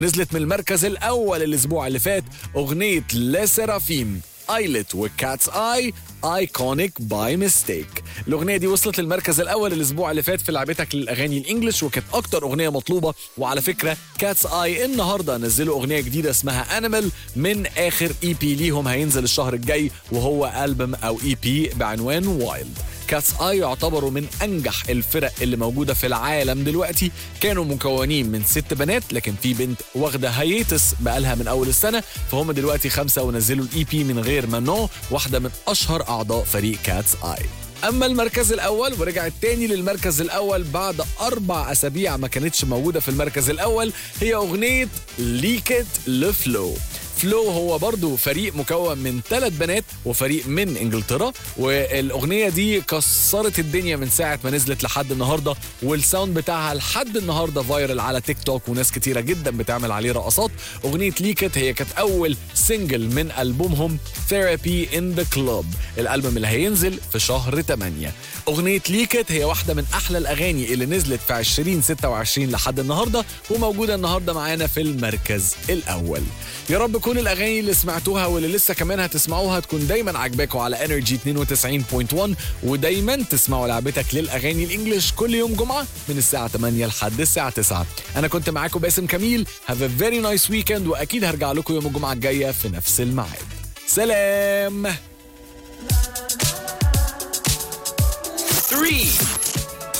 نزلت من المركز الأول الأسبوع اللي فات أغنية لسرافيم ايلت وكاتس اي ايكونيك باي ميستيك الاغنيه دي وصلت للمركز الاول الاسبوع اللي فات في لعبتك للاغاني الانجليش وكانت اكتر اغنيه مطلوبه وعلى فكره كاتس اي النهارده نزلوا اغنيه جديده اسمها انيمال من اخر اي بي ليهم هينزل الشهر الجاي وهو البوم او اي بي بعنوان وايلد كاتس اي يعتبروا من انجح الفرق اللي موجوده في العالم دلوقتي كانوا مكونين من ست بنات لكن في بنت واخده هيتس بقالها من اول السنه فهم دلوقتي خمسه ونزلوا الاي بي من غير مانو واحده من اشهر اعضاء فريق كاتس اي اما المركز الاول ورجعت تاني للمركز الاول بعد اربع اسابيع ما كانتش موجوده في المركز الاول هي اغنيه ليكت لفلو فلو هو برضو فريق مكون من ثلاث بنات وفريق من انجلترا والاغنيه دي كسرت الدنيا من ساعه ما نزلت لحد النهارده والساوند بتاعها لحد النهارده فايرل على تيك توك وناس كتيره جدا بتعمل عليه رقصات اغنيه ليكت هي كانت اول سنجل من البومهم ثيرابي ان ذا كلوب الالبوم اللي هينزل في شهر 8 اغنيه ليكت هي واحده من احلى الاغاني اللي نزلت في 2026 لحد النهارده وموجوده النهارده معانا في المركز الاول يا رب كل الاغاني اللي سمعتوها واللي لسه كمان هتسمعوها تكون دايما عاجباكم على انرجي 92.1 ودايما تسمعوا لعبتك للاغاني الانجليش كل يوم جمعه من الساعه 8 لحد الساعه 9 انا كنت معاكم باسم كميل هاف ا فيري نايس ويكند واكيد هرجع لكم يوم الجمعه الجايه في نفس الميعاد سلام 3